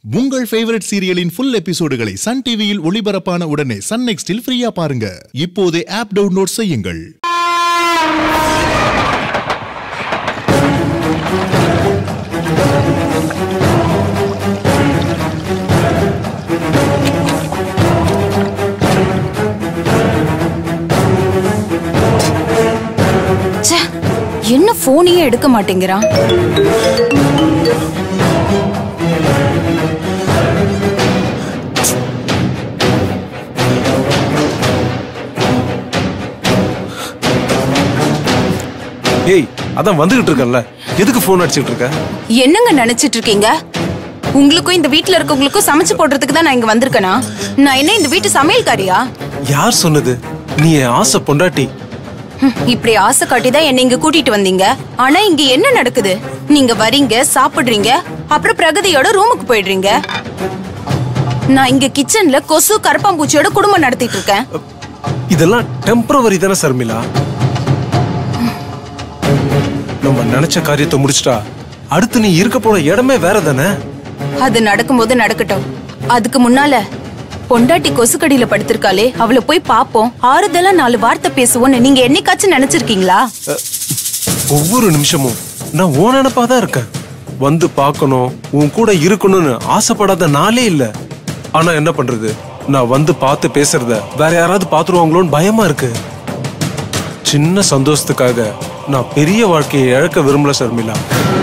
உங்கள் ஃபேவரட் சீரியலின் ஃபுல் எபிசோடுகளை சன் டிவியில் ஒளிபரப்பான உடனே சன் நெக்ஸ்டில் ஃப்ரீயா பாருங்க இப்போதே ஆப் டவுன்லோட் செய்யுங்கள் ச்சே, என்ன போனையே எடுக்க மாட்டேங்கிறான் ஏய் அதான் வந்துகிட்டு இருக்கேன்ல எதுக்கு ஃபோன் அடிச்சிட்டு இருக்க என்னங்க நினைச்சிட்டு இருக்கீங்க உங்களுக்கும் இந்த வீட்ல இருக்கவங்களுக்கும் சமைச்சு போடுறதுக்கு தான் நான் இங்க வந்திருக்கேனா நான் என்ன இந்த வீட்டு சமையல்காரியா யார் சொன்னது நீ என் ஆசை பொண்டாட்டி ஹம், இப்படி ஆசை காட்டி தான் என்ன இங்க கூட்டிட்டு வந்தீங்க ஆனா இங்க என்ன நடக்குது நீங்க வரீங்க சாப்பிடுறீங்க அப்புறம் பிரகதியோட ரூமுக்கு போயிடுறீங்க நான் இங்க கிச்சன்ல கொசு கரப்பாம்பூச்சியோட குடும்பம் நடத்திட்டு இருக்கேன் இதெல்லாம் டெம்பரவரி தானே சர்மிளா நம்ம நினைச்ச காரியத்தை முடிச்சிட்டா அடுத்து நீ இருக்க போன இடமே வேற தானே அது நடக்கும்போது நடக்கட்டும் அதுக்கு முன்னால பொண்டாட்டி கொசுக்கடியில படுத்திருக்காளே அவளை போய் பாப்போம் ஆறுதலா நாலு வார்த்தை பேசுவோம்னு நீங்க என்னைக்காச்சும் நினைச்சிருக்கீங்களா ஒவ்வொரு நிமிஷமும் நான் ஓ நினப்பா தான் இருக்கேன் வந்து பார்க்கணும் உன் கூட இருக்கணும்னு ஆசைப்படாத நாளே இல்ல ஆனா என்ன பண்றது நான் வந்து பார்த்து பேசுறத வேற யாராவது பாத்துருவாங்களோன்னு பயமா இருக்கு சின்ன சந்தோஷத்துக்காக நான் பெரிய வாழ்க்கையை இழக்க விரும்பல சர்மிளா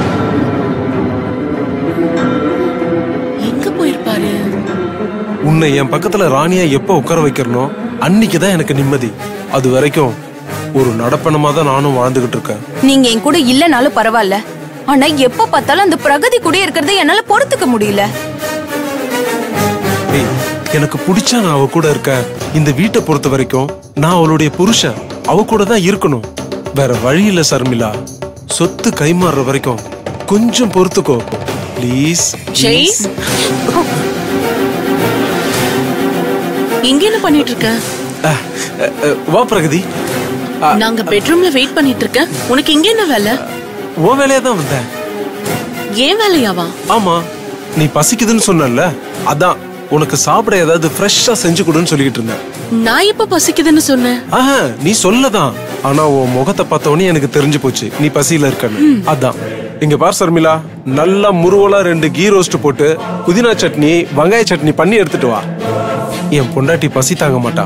எங்க போயிருப்பாரு உன்னை என் பக்கத்துல ராணியா எப்ப உட்கார வைக்கிறனோ அன்னைக்கு தான் எனக்கு நிம்மதி அது வரைக்கும் ஒரு நடப்பணமா தான் நானும் வாழ்ந்துகிட்டு இருக்கேன் நீங்க என் கூட இல்லனாலும் பரவாயில்ல ஆனா எப்ப பார்த்தாலும் அந்த பிரகதி கூட இருக்கிறத என்னால பொறுத்துக்க முடியல ஏய், எனக்கு பிடிச்சா நான் அவ கூட இருக்கேன் இந்த வீட்டை பொறுத்த வரைக்கும் நான் அவளுடைய புருஷன் அவ கூட தான் இருக்கணும் வேற வழி இல்ல சர்மிளா சொத்து கைமாறுற வரைக்கும் கொஞ்சம் பொறுத்துக்கோ ப்ளீஸ் ஜெய் இங்க என்ன பண்ணிட்டு இருக்க வா பிரகதி நாங்க பெட்ரூம்ல வெயிட் பண்ணிட்டு இருக்க உனக்கு இங்க என்ன வேலை உன் வேலையா தான் வந்தேன் ஏன் வேலையாவா ஆமா நீ பசிக்குதுன்னு சொன்னல அதான் உனக்கு சாப்பிட ஏதாவது ஃப்ரெஷ்ஷா செஞ்சு கொடுன்னு சொல்லிட்டு இருந்தேன் நான் எப்ப பசிக்குதுன்னு சொன்னேன் ஆஹா நீ சொல்லதான் ஆனா உன் முகத்தை பார்த்த உடனே எனக்கு தெரிஞ்சு போச்சு நீ பசியில இருக்கன்னு அதான் இங்க பார் சர்மிளா நல்லா முருவலா ரெண்டு கீ ரோஸ்ட் போட்டு புதினா சட்னி வெங்காய சட்னி பண்ணி எடுத்துட்டு வா என் பொண்டாட்டி பசி தாங்க மாட்டா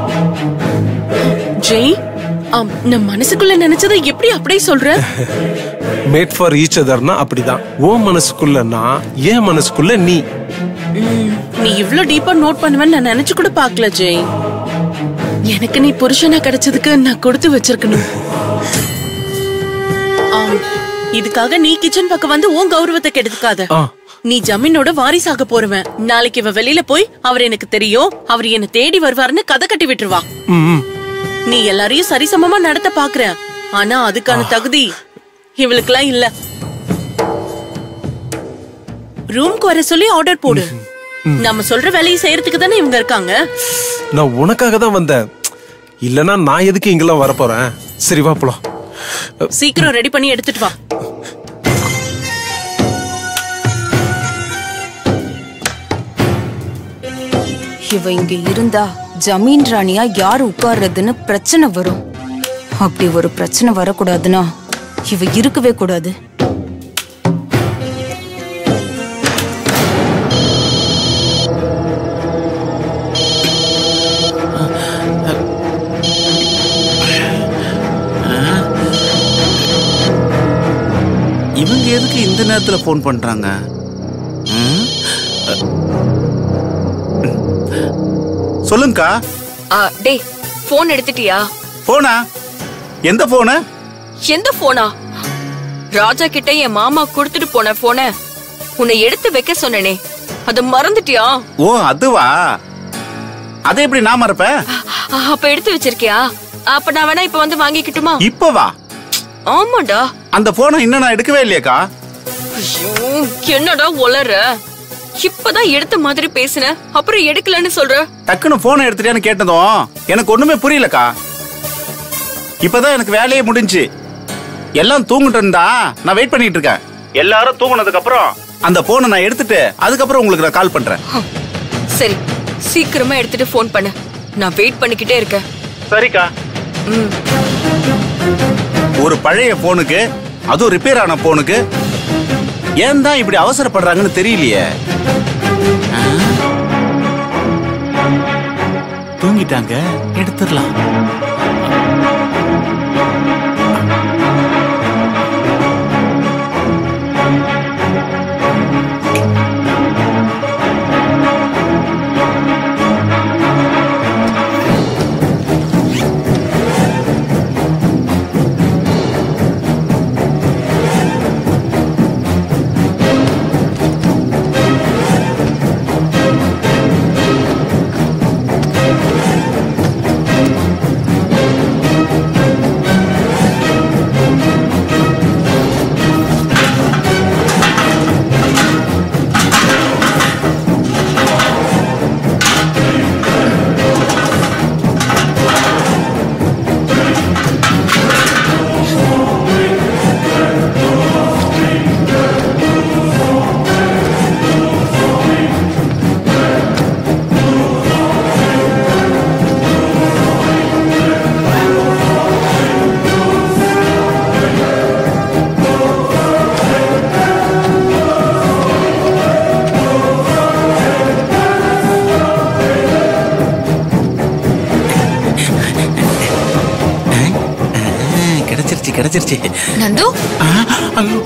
ஜெய் ஆம், நான் மனசுக்குள்ள நினைச்சதை எப்படி அப்படியே சொல்ற மேட் ஃபார் ஈச் அதர்னா அப்படிதான் உன் மனசுக்குள்ள நான் என் மனசுக்குள்ள நீ ம், நீ இவ்ளோ டீப்பா நோட் பண்ணுவேன்னு நான் நினைச்சு கூட பார்க்கல ஜெய் எனக்கு நீ புருஷனா கிடைச்சதுக்கு நான் கொடுத்து வச்சிருக்கணும் ஆம், இதுக்காக நீ கிச்சன் பக்கம் வந்து உன் கௌரவத்தை கெடுத்துக்காத ஆ நீ ஜமீனோட வாரிசாக போறவன் நாளைக்கு இவ வெளியில போய் அவர் எனக்கு தெரியும் அவர் என்ன தேடி வருவாருன்னு கதை கட்டி விட்டுருவா ம், ம். நீ எல்லாரையும் சரிசமமா நடத்த பாக்குற ஆனா அதுக்கான தகுதி இவளுக்குலாம் இல்ல ரூம்க்கு வர சொல்லி ஆர்டர் போடு நம்ம சொல்ற வேலையை செய்யறதுக்கு தானே இவங்க இருக்காங்க நான் உனக்காக தான் வந்தேன் இல்லனா நான் எதுக்கு இங்கெல்லாம் வரப்போறேன் சரி வா போலாம் சீக்கிரம் ரெடி பண்ணி எடுத்துட்டு வா இவ இங்க இருந்தா ஜமீன் ராணியா யார் உட்கார்றதுன்னு பிரச்சனை வரும் அப்படி ஒரு பிரச்சனை வரக்கூடாதுன்னா இவ இருக்கவே கூடாது இவங்க எதுக்கு இந்த நேரத்துல ஃபோன் பண்றாங்க ம்? சொல்லுங்கக்கா டேய் போன் எடுத்துட்டியா போனா எந்த போனு எந்த போனா ராஜா கிட்ட என் மாமா கொடுத்துட்டு போன போன உன்னை எடுத்து வைக்க சொன்னனே அத மறந்துட்டியா ஓ அதுவா அதை எப்படி நான் மறப்பேன் அ- அப்ப எடுத்து வச்சிருக்கியா அப்ப நான் வேணா இப்ப வந்து வாங்கிக்கிட்டுமா இப்ப வா ஆமாடா அந்த போனை இன்னும் நான் எடுக்கவே இல்லையாக்கா ஐயோ, என்னடா உளற இப்பதான் எடுத்த மாதிரி பேசுன அப்புறம் எடுக்கலன்னு சொல்ற டக்குன்னு போனை எடுத்துட்டியான்னு கேட்டதும் எனக்கு ஒண்ணுமே புரியலக்கா இப்பதான் எனக்கு வேலையே முடிஞ்சு எல்லாம் தூங்கிட்டு இருந்தா நான் வெயிட் பண்ணிட்டு இருக்கேன் எல்லாரும் தூங்குனதுக்கு அப்புறம் அந்த போனை நான் எடுத்துட்டு அதுக்கப்புறம் உங்களுக்கு நான் கால் பண்றேன் சரி சீக்கிரமா எடுத்துட்டு ஃபோன் பண்ணு நான் வெயிட் பண்ணிக்கிட்டே இருக்கேன் சரிக்கா ம் ஒரு பழைய போனுக்கு அதுவும் ரிப்பேர் ஆன போனுக்கு ஏன் தான் இப்படி அவசரப்படுறாங்கன்னு தெரியலையே ஆ? தூங்கிட்டாங்க எடுத்துடலாம் கிடைச்சிருச்சு கிடைச்சிருச்சு நந்து ஐயோ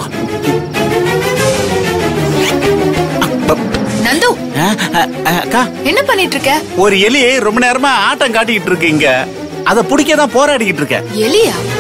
நந்து ஆ, ஆ, ஆ, அக்கா என்ன பண்ணிட்டு இருக்க ஒரு எலி ரொம்ப நேரமா ஆட்டம் காட்டிக்கிட்டு இருக்கு இங்க அதை பிடிக்க தான் போராடிக்கிட்டு இருக்கேன் எலியா